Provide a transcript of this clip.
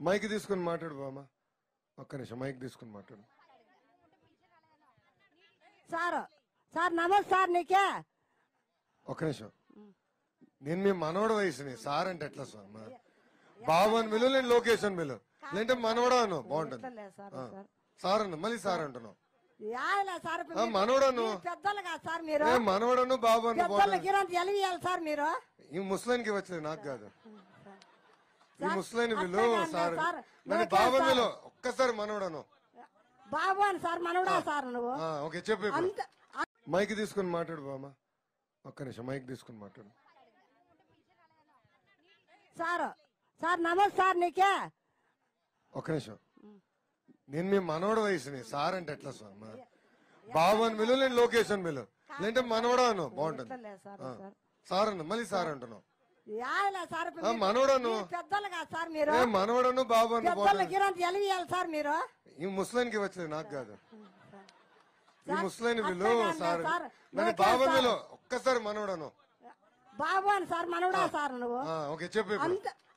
Mic తీసుకుని మాట్లాడు బామ్మ ఒక్క నిమిషం మైక్ తీసుకుని మాట్లాడు సార్ సార్ నమస్తే సార్ నీకే ఒక్క నిమిషం నేను మీ మనవడ వయసుని సార్ అంటే ఎట్లా సార్ మా బాబు అని పిలు నేను లొకేషన్ పిలు లేదంటే మనవడా అను బాగుంటుంది వద్దులే సార్ ఆ. సార్ సార్ అన్న మళ్ళీ సార్ అంటున్నావు యాదలే సార్ ఇప్పుడు ఆ, మీరు- మనవడను. మీరు పెద్దలు కాదు సార్ మీరు ఏ మనవడను బాబు అను పెద్దలు బాగుంటుంది గిరంత ఎలివియాలి సార్ మీరు ఈ ముస్లానికి వచ్చేది నాకు కాదు ఈ సార్, ముస్లాని పిలు అట్లా కాదు సార్ సార్. నన్ను ఓకే బాబు సార్. పిలు ఒక్కసారి మనవడను బాబు అని సార్ మనవడా సార్ నువ్వు ఆ, ఓకే చెప్పు ఇప్పుడు. అంత మైక్ తీసుకుని మాట్లాడు బామ్మ ఒక్క నిమిషం మైక్ తీసుకుని మాట్లాడు సార్ సార్ నమస్తే సార్ నీకే ఒక్క నిమిషం నేను మీ మనవడ వయసుని సార్ అంటే ఎట్లా సార్ మా బాబు అని పిలు నేను లొకేషన్ పిలు లేదంటే మనవడా అను బాగుంటుంది వద్దులే సార్ ఆ. సార్ సార్ అన్న మళ్ళీ సార్ అంటున్నావు యాదలే సార్ ఇప్పుడు ఆ, మీరు- మనవడను. మీరు పెద్దలు కాదు సార్ మీరు ఏ మనవడను బాబు అను పెద్దలు బాగుంటుంది గిరంత ఎలివియాలి సార్ మీరు ఈ ముస్లానికి వచ్చేది నాకు కాదు ఈ సార్, ముస్లాని పిలు అట్లా కాదు సార్ సార్. నన్ను ఓకే బాబు సార్. పిలు ఒక్కసారి మనవడను బాబు అని సార్ మనవడా సార్ నువ్వు ఆ, ఓకే చెప్పు ఇప్పుడు. అంత